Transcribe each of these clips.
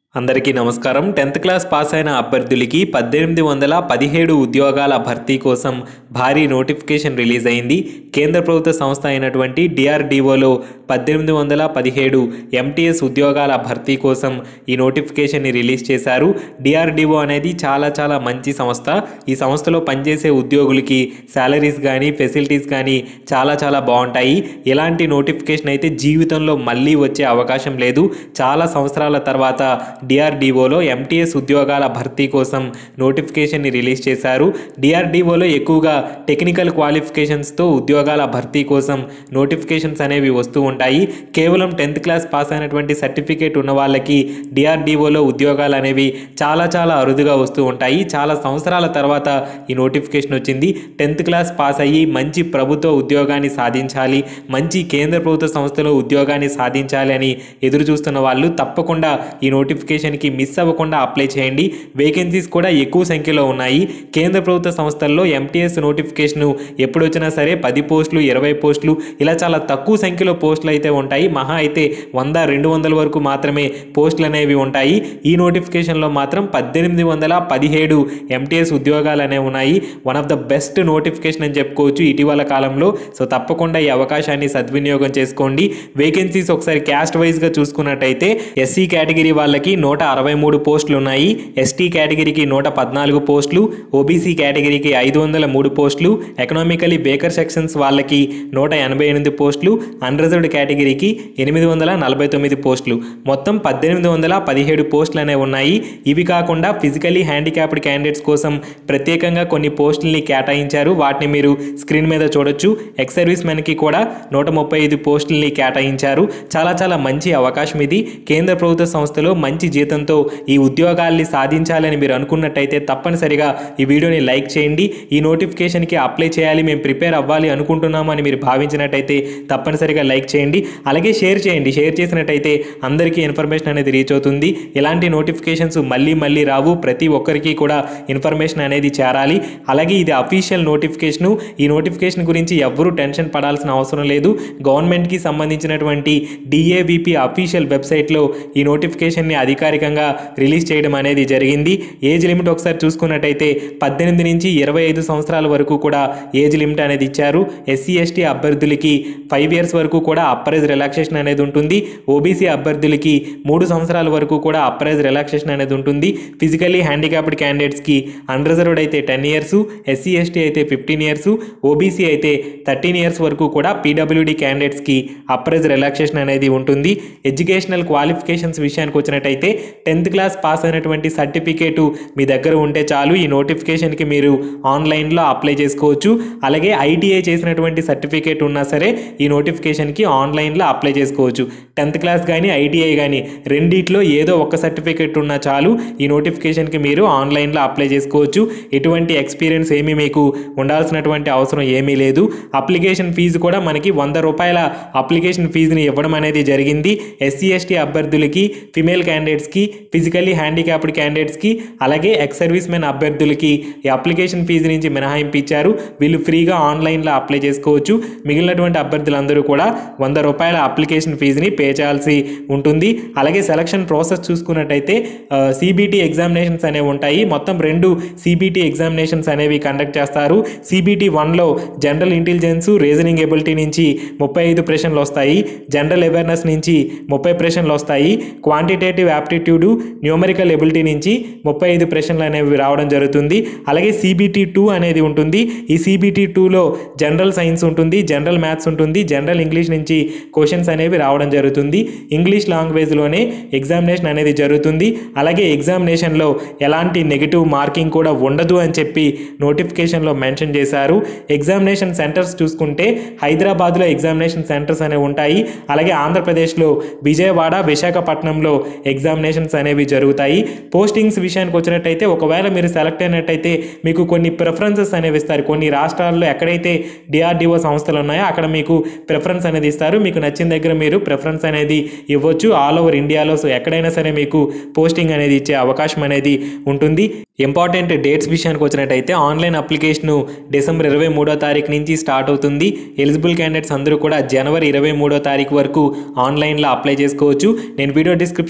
అందరికీ నమస్కారం tenth class pass అయిన అభ్యర్థులకి పద్దెనిమిది వందల పదిహేడు ఉద్యోగాల భర్తీ కోసం భారీ నోటిఫికేషన్ రిలీజ్ అయింది కేంద్ర ప్రభుత్వ సంస్థ అయినటువంటి డిఆర్డిఓలో పద్దెనిమిది వందల పదిహేడు ఎంటీఎస్ ఉద్యోగాల భర్తీ కోసం ఈ నోటిఫికేషన్ని రిలీజ్ చేశారు డిఆర్డిఓ అనేది చాలా చాలా మంచి సంస్థ ఈ సంస్థలో పనిచేసే ఉద్యోగులకి శాలరీస్ కానీ ఫెసిలిటీస్ కానీ చాలా చాలా బాగుంటాయి ఇలాంటి నోటిఫికేషన్ అయితే జీవితంలో మళ్ళీ వచ్చే అవకాశం లేదు చాలా సంవత్సరాల తర్వాత డిఆర్డిఓలో ఎంటీఎస్ ఉద్యోగాల భర్తీ కోసం నోటిఫికేషన్ని రిలీజ్ చేశారు డిఆర్డిఓలో ఎక్కువగా టెక్నికల్ క్వాలిఫికేషన్స్తో ఉద్యోగాల భర్తీ కోసం నోటిఫికేషన్స్ అనేవి వస్తూ ఉంటాయి కేవలం టెన్త్ క్లాస్ పాస్ అయినటువంటి సర్టిఫికేట్ ఉన్న వాళ్ళకి డిఆర్డిఓలో ఉద్యోగాలు అనేవి చాలా చాలా అరుదుగా వస్తూ ఉంటాయి చాలా సంవత్సరాల తర్వాత ఈ నోటిఫికేషన్ వచ్చింది టెన్త్ క్లాస్ పాస్ అయ్యి మంచి ప్రభుత్వ ఉద్యోగాన్ని సాధించాలి మంచి కేంద్ర ప్రభుత్వ సంస్థలో ఉద్యోగాన్ని సాధించాలి అని ఎదురు చూస్తున్న వాళ్ళు తప్పకుండా ఈ నోటిఫికేషన్కి మిస్ అవ్వకుండా అప్లై చేయండి వేకెన్సీస్ కూడా ఎక్కువ సంఖ్యలో ఉన్నాయి కేంద్ర ప్రభుత్వ సంస్థల్లో ఎంటీఎస్ నోటిఫికేషన్ ఎప్పుడు వచ్చినా సరే పది పోస్టులు ఇరవై పోస్టులు ఇలా చాలా తక్కువ సంఖ్యలో పోస్టులు అయితే ఉంటాయి మహా అయితే వంద రెండు వందల వరకు మాత్రమే పోస్టులు అనేవి ఉంటాయి ఈ నోటిఫికేషన్లో మాత్రం పద్దెనిమిది వందల పదిహేడు ఎంటీఎస్ ఉద్యోగాలు అనేవి ఉన్నాయి one of the best notification అని చెప్పుకోవచ్చు ఇటీవల కాలంలో సో తప్పకుండా ఈ అవకాశాన్ని సద్వినియోగం చేసుకోండి వేకెన్సీస్ ఒకసారి క్యాస్ట్ వైజ్గా చూసుకున్నట్టయితే ఎస్సీ కేటగిరీ వాళ్ళకి నూట అరవై మూడు పోస్టులు ఉన్నాయి ఎస్టీ కేటగిరీకి నూట పద్నాలుగు పోస్టులు ఓబీసీ కేటగిరీకి ఐదు వందల మూడు పోస్టులు ఎకనామికలీ బేకర్ సెక్షన్స్ వాళ్ళకి నూట ఎనభై ఎనిమిది పోస్టులు అన్రిజర్వ్డ్ కేటగిరీకి ఎనిమిది వందల నలభై తొమ్మిది పోస్టులు మొత్తం పద్దెనిమిది వందల పదిహేడు పోస్టులు అనేవి ఉన్నాయి ఇవి కాకుండా ఫిజికలీ హ్యాండిక్యాప్డ్ క్యాండిడేట్స్ కోసం ప్రత్యేకంగా కొన్ని పోస్టుల్ని కేటాయించారు వాటిని మీరు స్క్రీన్ మీద చూడొచ్చు ఎక్స్ సర్వీస్ మెన్కి కూడా నూట ముప్పై ఐదు పోస్టుల్ని కేటాయించారు చాలా చాలా మంచి అవకాశం ఇది కేంద్ర ప్రభుత్వ సంస్థలో మంచి జీతంతో ఈ ఉద్యోగాల్ని సాధించాలని మీరు అనుకున్నట్టయితే తప్పనిసరిగా ఈ వీడియోని లైక్ చేయండి ఈ నోటిఫికేషన్కి అప్లై చేయాలి మేము ప్రిపేర్ అవ్వాలి అనుకుంటున్నాము అని మీరు భావించినట్టయితే తప్పనిసరిగా లైక్ చేయండి అలాగే షేర్ చేయండి షేర్ చేసినట్టయితే అందరికీ ఇన్ఫర్మేషన్ అనేది రీచ్ అవుతుంది ఇలాంటి నోటిఫికేషన్స్ మళ్ళీ మళ్ళీ రావు ప్రతి ఒక్కరికి కూడా ఇన్ఫర్మేషన్ అనేది చేరాలి అలాగే ఇది అఫీషియల్ నోటిఫికేషను ఈ నోటిఫికేషన్ గురించి ఎవ్వరూ టెన్షన్ పడాల్సిన అవసరం లేదు గవర్నమెంట్కి సంబంధించినటువంటి డిఏవిపి అఫీషియల్ వెబ్సైట్లో ఈ నోటిఫికేషన్ని అధికారికంగా రిలీజ్ చేయడం అనేది జరిగింది ఏజ్ లిమిట్ ఒకసారి చూసుకున్నట్టయితే పద్దెనిమిది నుంచి ఇరవై ఐదు సంవత్సరాల వరకు కూడా ఏజ్ లిమిట్ అనేది ఇచ్చారు ఎస్సీ ఎస్టీ అభ్యర్థులకి ఫైవ్ ఇయర్స్ వరకు కూడా అప్పరైజ్ రిలాక్సేషన్ అనేది ఉంటుంది ఓబీసీ అభ్యర్థులకి మూడు సంవత్సరాల వరకు కూడా అప్పరైజ్ రిలాక్సేషన్ అనేది ఉంటుంది ఫిజికల్లీ హ్యాండిక్యాప్డ్ క్యాండిడేట్స్కి అన్రిజర్వ్డ్ అయితే టెన్ ఇయర్స్ ఎస్సీ ఎస్టీ అయితే ఫిఫ్టీన్ ఇయర్స్ ఓబీసీ అయితే థర్టీన్ ఇయర్స్ వరకు కూడా పీడబ్ల్యూడి క్యాండిడేట్స్కి అప్రైజ్ రిలాక్సేషన్ అనేది ఉంటుంది ఎడ్యుకేషనల్ క్వాలిఫికేషన్స్ విషయానికి వచ్చినట్టయితే టెన్త్ క్లాస్ పాస్ అయినటువంటి సర్టిఫికేటు మీ దగ్గర ఉంటే చాలు ఈ నోటిఫికేషన్కి మీరు ఆన్లైన్లో అప్లై చేసుకోవచ్చు అలాగే ఐటీఐ చేసినటువంటి సర్టిఫికేట్ ఉన్నా సరే ఈ నోటిఫికేషన్కి ఆన్లైన్లో అప్లై చేసుకోవచ్చు టెన్త్ క్లాస్ కానీ ఐటీఐ కానీ రెండిట్లో ఏదో ఒక సర్టిఫికేట్ ఉన్నా చాలు ఈ నోటిఫికేషన్కి మీరు ఆన్లైన్లో అప్లై చేసుకోవచ్చు ఎటువంటి ఎక్స్పీరియన్స్ ఏమీ మీకు ఉండాల్సినటువంటి అవసరం ఏమీ లేదు అప్లికేషన్ ఫీజు కూడా మనకి వంద రూపాయల అప్లికేషన్ ఫీజుని ఇవ్వడం అనేది జరిగింది ఎస్సీ ఎస్టీ అభ్యర్థులకి ఫిమేల్ క్యాండిడేట్స్కి ఫిజికల్లీ హ్యాండిక్యాప్డ్ క్యాండిడేట్స్కి అలాగే ఎక్స్ సర్వీస్ మెన్ అభ్యర్థులకి ఈ అప్లికేషన్ ఫీజు నుంచి మినహాయింపు ఇచ్చారు వీళ్ళు ఫ్రీగా ఆన్లైన్లో అప్లై చేసుకోవచ్చు మిగిలినటువంటి అభ్యర్థులందరూ కూడా వంద రూపాయల అప్లికేషన్ ఫీజుని పే చేయాల్సి ఉంటుంది అలాగే సెలక్షన్ ప్రాసెస్ చూసుకున్నట్టయితే సిబిటి ఎగ్జామినేషన్స్ అనేవి ఉంటాయి మొత్తం రెండు సిబిటి ఎగ్జామినేషన్స్ అనేవి కండక్ట్ చేస్తారు సిబిటి వన్లో జనరల్ ఇంటెలిజెన్స్ రీజనింగ్ ఎబిలిటీ నుంచి ముప్పై ఐదు ప్రశ్నలు వస్తాయి జనరల్ అవేర్నెస్ నుంచి ముప్పై ప్రశ్నలు వస్తాయి క్వాంటిటేటివ్ యాప్టిట్యూడ్ న్యూమరికల్ ఎబిలిటీ నుంచి ముప్పై ఐదు ప్రశ్నలు అనేవి రావడం జరుగుతుంది అలాగే సిబిటి టూ అనేది ఉంటుంది ఈ సిబిటి టూలో జనరల్ సైన్స్ ఉంటుంది జనరల్ మ్యాథ్స్ ఉంటుంది జనరల్ ఇంగ్లీష్ నుంచి క్వశ్చన్స్ అనేవి రావడం జరుగుతుంది ఇంగ్లీష్ లాంగ్వేజ్లోనే ఎగ్జామినేషన్ అనేది జరుగుతుంది అలాగే ఎగ్జామినేషన్లో ఎలాంటి నెగిటివ్ మార్కింగ్ కూడా ఉండదు అని చెప్పి నోటిఫికేషన్లో మెన్షన్ చేశారు ఎగ్జామినేషన్ సెంటర్స్ చూసుకుంటే హైదరాబాద్లో ఎగ్జామినేషన్ సెంటర్స్ అనేవి ఉంటాయి అలాగే ఆంధ్రప్రదేశ్లో విజయవాడ విశాఖపట్నంలో ఎగ్జామినేషన్స్ అనేవి జరుగుతాయి పోస్టింగ్స్ విషయానికి వచ్చినట్టయితే ఒకవేళ మీరు సెలెక్ట్ అయినట్టయితే మీకు కొన్ని ప్రిఫరెన్సెస్ అనేవి ఇస్తారు కొన్ని రాష్ట్రాల్లో ఎక్కడైతే డిఆర్డిఓ సంస్థలు ఉన్నాయో అక్కడ మీకు ప్రిఫరెన్స్ అనేది ఇస్తారు మీకు నచ్చిన దగ్గర మీరు ప్రిఫరెన్స్ అనేది ఇవ్వచ్చు ఆల్ ఓవర్ ఇండియాలో సో ఎక్కడైనా సరే మీకు పోస్టింగ్ అనేది ఇచ్చే అవకాశం అనేది ఉంటుంది ఇంపార్టెంట్ డేట్స్ విషయానికి వచ్చినట్టయితే ఆన్లైన్ అప్లికేషన్ డిసెంబర్ ఇరవై మూడో తారీఖు నుంచి స్టార్ట్ అవుతుంది ఎలిజిబుల్ క్యాండిడేట్స్ అందరూ కూడా జనవరి ఇరవై మూడో తారీఖు వరకు ఆన్లైన్లో అప్లై చేసుకోవచ్చు నేను వీడియో డిస్క్రిప్షన్లో నోటిఫికేషన్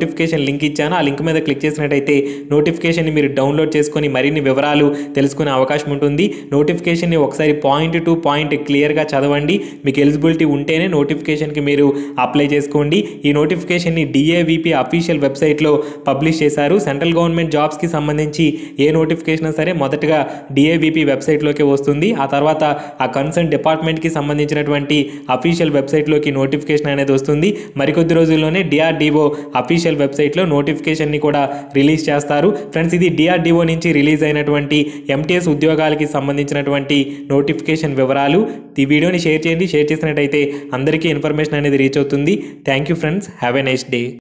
నోటిఫికేషన్ లింక్ ఇచ్చాను ఆ లింక్ మీద క్లిక్ చేసినట్టయితే నోటిఫికేషన్ని మీరు డౌన్లోడ్ చేసుకొని మరిన్ని వివరాలు తెలుసుకునే అవకాశం ఉంటుంది నోటిఫికేషన్ని ఒకసారి పాయింట్ టు పాయింట్ క్లియర్గా చదవండి మీకు ఎలిజిబిలిటీ ఉంటేనే నోటిఫికేషన్కి మీరు అప్లై చేసుకోండి ఈ నోటిఫికేషన్ని డిఏవిపి అఫీషియల్ వెబ్సైట్లో పబ్లిష్ చేశారు సెంట్రల్ గవర్నమెంట్ జాబ్స్కి సంబంధించి ఏ నోటిఫికేషన్ సరే మొదటగా డిఏవిపి వెబ్సైట్లోకి వస్తుంది ఆ తర్వాత ఆ కన్సర్న్ డిపార్ట్మెంట్కి సంబంధించినటువంటి అఫీషియల్ వెబ్సైట్లోకి నోటిఫికేషన్ అనేది వస్తుంది మరికొద్ది రోజుల్లోనే డిఆర్డిఓ అఫీషియల్ వెబ్సైట్లో నోటిఫికేషన్ని కూడా రిలీజ్ చేస్తారు ఫ్రెండ్స్ ఇది డిఆర్డిఓ నుంచి రిలీజ్ అయినటువంటి ఎంటీఎస్ ఉద్యోగాలకి సంబంధించినటువంటి నోటిఫికేషన్ వివరాలు ఈ వీడియోని షేర్ చేయండి షేర్ చేసినట్టయితే అందరికీ ఇన్ఫర్మేషన్ అనేది రీచ్ అవుతుంది thank you friends have a nice day